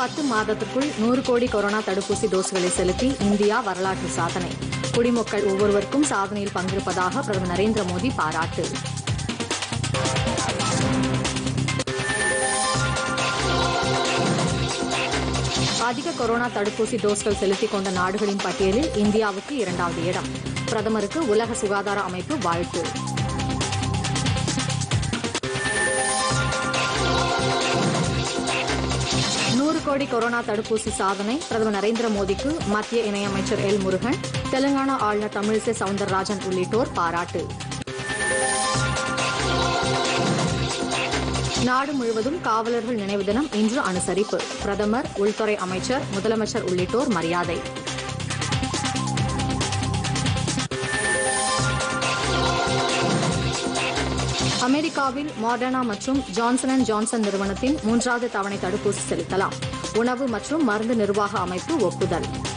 பத்து மாதத்திற்குள் நூறு கோடி கொரோனா தடுப்பூசி டோஸ்களை செலுத்தி இந்தியா வரலாற்று சாதனை குடிமக்கள் ஒவ்வொருவருக்கும் சாதனையில் பங்கிருப்பதாக பிரதமர் நரேந்திர மோடி பாராட்டு அதிக கொரோனா தடுப்பூசி டோஸ்கள் செலுத்திக் கொண்ட நாடுகளின் பட்டியலில் இந்தியாவுக்கு இரண்டாவது இடம் பிரதமருக்கு உலக சுகாதார அமைப்பு வாழ்த்து நூறு கோடி கொரோனா தடுப்பூசி சாதனை பிரதமர் நரேந்திர மோடிக்கு மத்திய இணையமைச்சர் எல் முருகன் தெலுங்கானா ஆளுநர் தமிழிசை சவுந்தரராஜன் உள்ளிட்டோர் பாராட்டு நாடு முழுவதும் காவலர்கள் நினைவு தினம் இன்று அனுசரிப்பு பிரதமர் உள்துறை அமைச்சர் முதலமைச்சர் உள்ளிட்டோர் மரியாதை அமெரிக்காவில் மாடர்னா மற்றும் ஜான்சன் அண்ட் ஜான்சன் நிறுவனத்தின் மூன்றாவது தவணை தடுப்பூசி செலுத்தலாம் உணவு மற்றும் மருந்து நிர்வாக அமைப்பு ஒப்புதல்